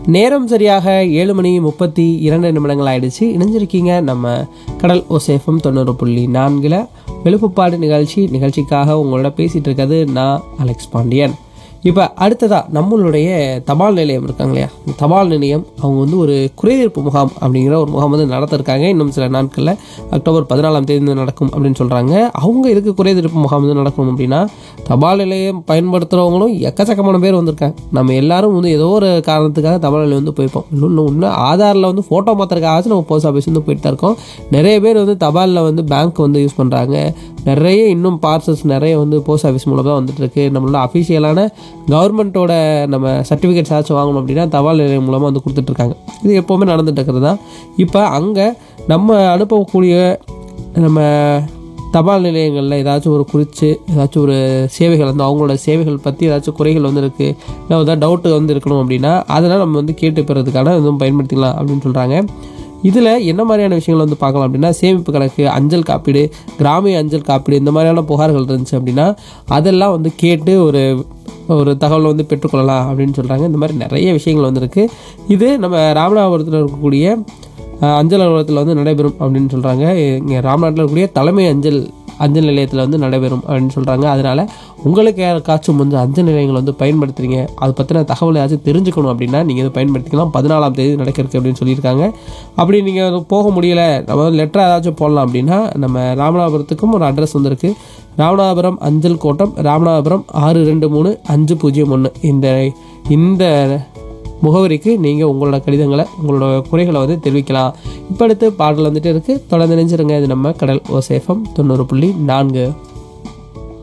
நேரம் சரியாக ஏழு மணி முப்பத்தி இரண்டு நிமிடங்கள் ஆயிடுச்சு இணைஞ்சிருக்கீங்க நம்ம கடல் ஓசேஃபம் தொண்ணூறு புள்ளி நான்கில் வெளுப்புப்பாடு நிகழ்ச்சி நிகழ்ச்சிக்காக உங்களோட பேசிகிட்டு இருக்கிறது நான் அலெக்ஸ் பாண்டியன் இப்போ அடுத்ததாக நம்மளுடைய தபால் நிலையம் இருக்காங்க இல்லையா இந்த தபால் நிலையம் அவங்க வந்து ஒரு குறைதீர்ப்பு முகாம் அப்படிங்கிற ஒரு முகாம் வந்து நடத்திருக்காங்க இன்னும் சில நாட்களில் அக்டோபர் பதினாலாம் தேதி வந்து நடக்கும் அப்படின்னு சொல்கிறாங்க அவங்க எதுக்கு குறைதீர்ப்பு முகாம் வந்து நடக்கணும் அப்படின்னா தபால் நிலையம் பயன்படுத்துகிறவங்களும் எக்கச்சக்கமான பேர் வந்திருக்காங்க நம்ம எல்லாரும் வந்து ஏதோ ஒரு காரணத்துக்காக தபால் நிலையம் வந்து போயிருப்போம் இன்னும் இன்னும் ஆதாரில் வந்து ஃபோட்டோ மாத்திரக்காச்சும் நம்ம போஸ்ட் ஆஃபீஸ் வந்து போயிட்டு தான் இருக்கோம் நிறைய பேர் வந்து தபாலில் வந்து பேங்க் வந்து யூஸ் பண்ணுறாங்க நிறைய இன்னும் பார்சல்ஸ் நிறைய வந்து போஸ்ட் ஆஃபீஸ் மூலம் தான் வந்துட்டு இருக்கு நம்மளோட அஃபிஷியலான கவர்மெண்ட்டோட நம்ம சர்டிஃபிகேட்ஸ் ஏதாச்சும் வாங்கணும் அப்படின்னா தபால் நிலையம் மூலமாக வந்து கொடுத்துட்ருக்காங்க இது எப்போவுமே நடந்துட்டு இருக்கிறது தான் இப்போ அங்கே நம்ம அனுப்பக்கூடிய நம்ம தபால் நிலையங்களில் ஏதாச்சும் ஒரு குறித்து ஏதாச்சும் ஒரு சேவைகள் வந்து அவங்களோட சேவைகள் பற்றி ஏதாச்சும் குறைகள் வந்து இருக்குது இல்லை ஏதாவது டவுட்டு வந்து இருக்கணும் அப்படின்னா அதெல்லாம் நம்ம வந்து கேட்டு பெறதுக்கான இதுவும் பயன்படுத்திக்கலாம் அப்படின்னு சொல்கிறாங்க இதில் என்ன மாதிரியான விஷயங்கள் வந்து பார்க்கலாம் அப்படின்னா சேமிப்பு கணக்கு அஞ்சல் காப்பீடு கிராமிய அஞ்சல் காப்பீடு இந்த மாதிரியான புகார்கள் இருந்துச்சு அப்படின்னா அதெல்லாம் வந்து கேட்டு ஒரு ஒரு தகவலை வந்து பெற்றுக்கொள்ளலாம் அப்படின்னு சொல்கிறாங்க இந்த மாதிரி நிறைய விஷயங்கள் வந்துருக்கு இது நம்ம ராமநாதபுரத்தில் இருக்கக்கூடிய அஹ், அஞ்சல் அலுவலகத்தில் வந்து நடைபெறும் அப்படின்னு சொல்கிறாங்க இங்கே ராமநாட்டில் இருக்கக்கூடிய தலைமை அஞ்சல் அஞ்சல் நிலையத்தில் வந்து நடைபெறும் அப்படின்னு சொல்கிறாங்க அதனால் உங்களுக்கு யாருக்காச்சும் வந்து அஞ்சல் நிலையங்கள் வந்து பயன்படுத்துறீங்க அதை பற்றின தகவல் ஏதாச்சும் தெரிஞ்சுக்கணும் அப்படின்னா நீங்கள் இதை பயன்படுத்திக்கலாம் பதினாலாம் தேதி நடக்கிறது அப்படின்னு சொல்லியிருக்காங்க அப்படி நீங்கள் போக முடியல நம்ம லெட்டர் ஏதாச்சும் போடலாம் அப்படின்னா நம்ம ராமநாதபுரத்துக்கும் ஒரு அட்ரஸ் வந்திருக்கு ராமநாதபுரம் அஞ்சல் கோட்டம் ராமநாதபுரம் ஆறு ரெண்டு மூணு அஞ்சு பூஜ்ஜியம் ஒன்று இந்த இந்த முகவரிக்கு நீங்கள் உங்களோட கடிதங்களை உங்களோட குறைகளை வந்து தெரிவிக்கலாம் இப்போ அடுத்து பாடல் வந்துட்டு இருக்குது தொடர்ந்து நினைச்சிருங்க இது நம்ம கடல் ஓசேஃபம் தொண்ணூறு புள்ளி நான்கு